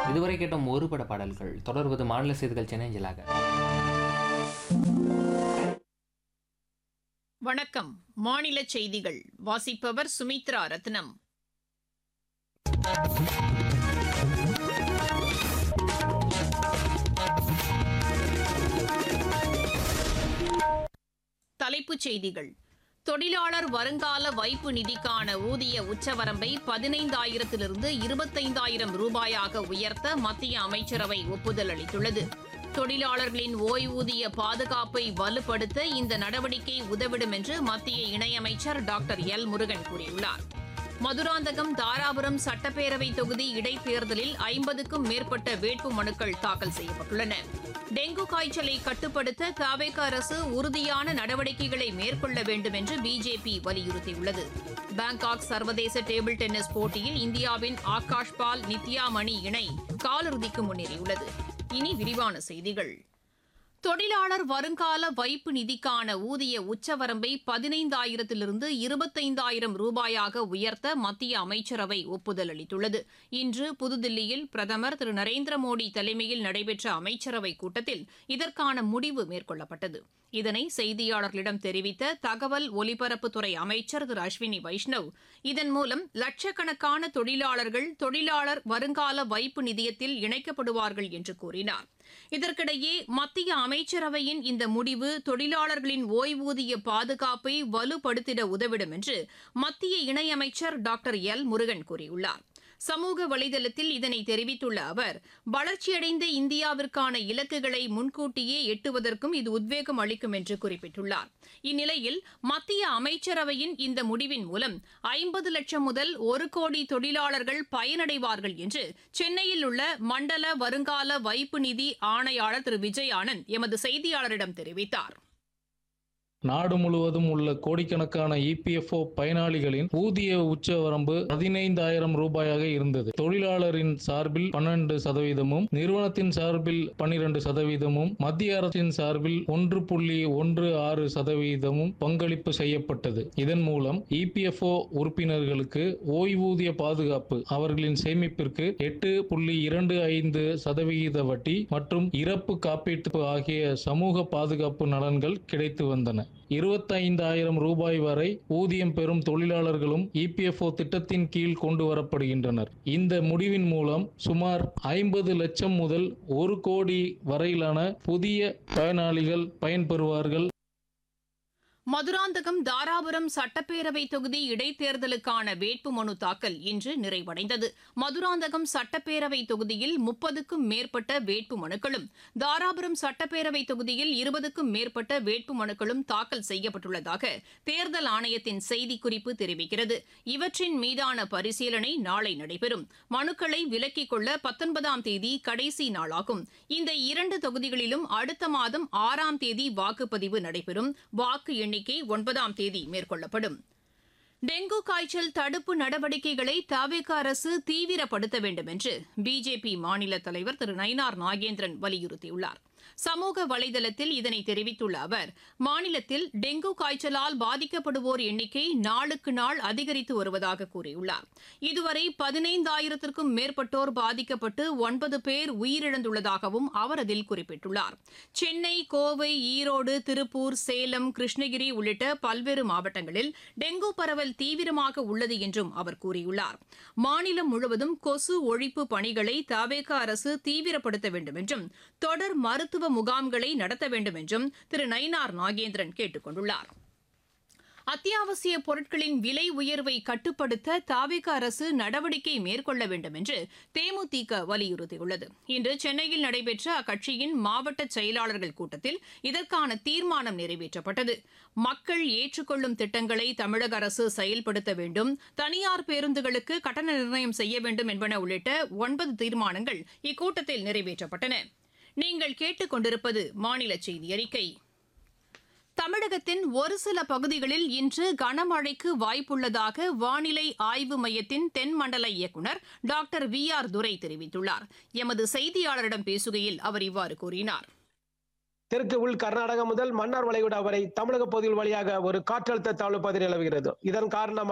இதுவரை கேட்டோம் ஒரு பட பாடல்கள் தொடர்வது மாநில செய்திகள் சென்னை ஜிலாக வணக்கம் மாநில செய்திகள் வாசிப்பவர் சுமித்ரா ரத்னம் தலைப்புச் செய்திகள் தொழிலாளர் வருங்கால வைப்பு நிதிக்கான ஊதிய உச்சவரம்பை பதினைந்தாயிரத்திலிருந்து இருபத்தைந்தாயிரம் ரூபாயாக உயர்த்த மத்திய அமைச்சரவை ஒப்புதல் அளித்துள்ளது தொழிலாளர்களின் ஓய்வூதிய பாதுகாப்பை வலுப்படுத்த இந்த நடவடிக்கை உதவிடும் என்று மத்திய இணையமைச்சர் டாக்டர் எல் முருகன் கூறியுள்ளார் மதுராந்தகம் தாராபுரம் சட்டப்பேரவை தொகுதி இடைத்தேர்தலில் ஐம்பதுக்கும் மேற்பட்ட வேட்பு மனுக்கள் தாக்கல் செய்யப்பட்டுள்ளன டெங்கு காய்ச்சலை கட்டுப்படுத்த தவேக அரசு உறுதியான நடவடிக்கைகளை மேற்கொள்ள வேண்டும் என்று பிஜேபி வலியுறுத்தியுள்ளது பாங்காக் சர்வதேச டேபிள் டென்னிஸ் போட்டியில் இந்தியாவின் ஆகாஷ் பால் நித்யா மணி இணை காலிறுதிக்கு முன்னேறியுள்ளது இனி விரிவான செய்திகள் தொழிலாளர் வருங்கால வைப்பு நிதிக்கான ஊதிய உச்சவரம்பை பதினைந்தாயிரத்திலிருந்து இருபத்தைந்தாயிரம் ரூபாயாக உயர்த்த மத்திய அமைச்சரவை ஒப்புதல் அளித்துள்ளது இன்று புதுதில்லியில் பிரதமர் திரு நரேந்திர மோடி தலைமையில் நடைபெற்ற அமைச்சரவைக் கூட்டத்தில் இதற்கான முடிவு மேற்கொள்ளப்பட்டது இதனை செய்தியாளர்களிடம் தெரிவித்த தகவல் ஒலிபரப்புத்துறை அமைச்சர் திரு அஸ்வினி வைஷ்ணவ் இதன் மூலம் லட்சக்கணக்கான தொழிலாளர்கள் தொழிலாளர் வருங்கால வைப்பு நிதியத்தில் இணைக்கப்படுவார்கள் என்று கூறினார் இதற்கிடையே மத்திய அமைச்சரவையின் இந்த முடிவு தொழிலாளர்களின் ஓய்வூதிய பாதுகாப்பை வலுப்படுத்திட உதவிடும் என்று மத்திய இணையமைச்சர் டாக்டர் எல் முருகன் கூறியுள்ளார் சமூக வலைதளத்தில் இதனை தெரிவித்துள்ள அவர் வளர்ச்சியடைந்த இந்தியாவிற்கான இலக்குகளை முன்கூட்டியே எட்டுவதற்கும் இது உத்வேகம் அளிக்கும் என்று குறிப்பிட்டுள்ளார் இந்நிலையில் மத்திய அமைச்சரவையின் இந்த முடிவின் மூலம் ஐம்பது லட்சம் முதல் ஒரு கோடி தொழிலாளர்கள் பயனடைவார்கள் என்று சென்னையில் உள்ள மண்டல வருங்கால வைப்பு நிதி ஆணையாளர் திரு விஜய் ஆனந்த் எமது செய்தியாளரிடம் தெரிவித்தார் நாடு முழுவதும் உள்ள கோடிக்கணக்கான இபிஎஃப்ஓ பயனாளிகளின் ஊதிய உச்சவரம்பு பதினைந்தாயிரம் ரூபாயாக இருந்தது தொழிலாளரின் சார்பில் பன்னெண்டு சதவீதமும் நிறுவனத்தின் சார்பில் பன்னிரண்டு சதவீதமும் மத்திய அரசின் சார்பில் ஒன்று புள்ளி ஒன்று ஆறு சதவீதமும் பங்களிப்பு செய்யப்பட்டது இதன் மூலம் இபிஎஃப்ஓ உறுப்பினர்களுக்கு ஓய்வூதிய பாதுகாப்பு அவர்களின் சேமிப்பிற்கு எட்டு புள்ளி இரண்டு ஐந்து சதவிகித வட்டி மற்றும் இறப்பு காப்பீட்டு ஆகிய சமூக பாதுகாப்பு நலன்கள் கிடைத்து வந்தன இருபத்தைந்தாயிரம் ரூபாய் வரை ஊதியம் பெறும் தொழிலாளர்களும் இபிஎஃப்ஓ திட்டத்தின் கீழ் கொண்டு வரப்படுகின்றனர் இந்த முடிவின் மூலம் சுமார் ஐம்பது லட்சம் முதல் ஒரு கோடி வரையிலான புதிய பயனாளிகள் பயன்பெறுவார்கள் மதுராந்தகம் தாராபுரம் சட்டப்பேரவை தொகுதி இடைத்தேர்தலுக்கான வேட்புமனு தாக்கல் இன்று நிறைவடைந்தது மதுராந்தகம் சட்டப்பேரவை தொகுதியில் முப்பதுக்கும் மேற்பட்ட வேட்புமனுக்களும் தாராபுரம் சட்டப்பேரவை தொகுதியில் இருபதுக்கும் மேற்பட்ட வேட்புமனுக்களும் தாக்கல் செய்யப்பட்டுள்ளதாக தேர்தல் ஆணையத்தின் செய்திக்குறிப்பு தெரிவிக்கிறது இவற்றின் மீதான பரிசீலனை நாளை நடைபெறும் மனுக்களை விலக்கிக் கொள்ள பத்தொன்பதாம் தேதி கடைசி நாளாகும் இந்த இரண்டு தொகுதிகளிலும் அடுத்த மாதம் ஆறாம் தேதி வாக்குப்பதிவு நடைபெறும் வாக்கு எண்ணிக்கை ஒன்பதாம் தேதி மேற்கொள்ளப்படும் டெங்கு காய்ச்சல் தடுப்பு நடவடிக்கைகளை தவிக அரசு தீவிரப்படுத்த வேண்டும் என்று பிஜேபி மாநில தலைவர் திரு நயினார் நாகேந்திரன் வலியுறுத்தியுள்ளார் சமூக வலைதளத்தில் இதனை தெரிவித்துள்ள அவர் மாநிலத்தில் டெங்கு காய்ச்சலால் பாதிக்கப்படுவோர் எண்ணிக்கை நாளுக்கு நாள் அதிகரித்து வருவதாக கூறியுள்ளார் இதுவரை பதினைந்தாயிரத்திற்கும் மேற்பட்டோர் பாதிக்கப்பட்டு ஒன்பது பேர் உயிரிழந்துள்ளதாகவும் அவர் அதில் குறிப்பிட்டுள்ளார் சென்னை கோவை ஈரோடு திருப்பூர் சேலம் கிருஷ்ணகிரி உள்ளிட்ட பல்வேறு மாவட்டங்களில் டெங்கு பரவல் தீவிரமாக உள்ளது என்றும் அவர் கூறியுள்ளார் மாநிலம் முழுவதும் கொசு ஒழிப்பு பணிகளை தவேக அரசு தீவிரப்படுத்த வேண்டும் என்றும் தொடர் மருத்துவ முகாம்களை நடத்த வேண்டும் என்றும் திரு நயினார் நாகேந்திரன் கேட்டுக் கொண்டுள்ளார் அத்தியாவசிய பொருட்களின் விலை உயர்வை கட்டுப்படுத்த தாவிக அரசு நடவடிக்கை மேற்கொள்ள வேண்டும் என்று தேமுதிக வலியுறுத்தியுள்ளது இன்று சென்னையில் நடைபெற்ற அக்கட்சியின் மாவட்ட செயலாளர்கள் கூட்டத்தில் இதற்கான தீர்மானம் நிறைவேற்றப்பட்டது மக்கள் ஏற்றுக்கொள்ளும் திட்டங்களை தமிழக அரசு செயல்படுத்த வேண்டும் தனியார் பேருந்துகளுக்கு கட்டண நிர்ணயம் செய்ய வேண்டும் என்பன உள்ளிட்ட ஒன்பது தீர்மானங்கள் இக்கூட்டத்தில் நிறைவேற்றப்பட்டன நீங்கள் கேட்டுக்கொண்டிருப்பது மாநில செய்தி அறிக்கை தமிழகத்தின் ஒரு சில பகுதிகளில் இன்று கனமழைக்கு வாய்ப்புள்ளதாக வானிலை ஆய்வு மையத்தின் தென்மண்டல இயக்குநர் டாக்டர் வி ஆர் துரை தெரிவித்துள்ளார் எமது செய்தியாளரிடம் பேசுகையில் அவர் இவ்வாறு கூறினார் தெற்கு உள் கர்நாடகா முதல் மன்னார் வளைகுடா வரை தமிழக பகுதிகள் வழியாக ஒரு காற்றழுத்த தாழ்வு பகுதி நிலவுகிறது இதன் காரணமாக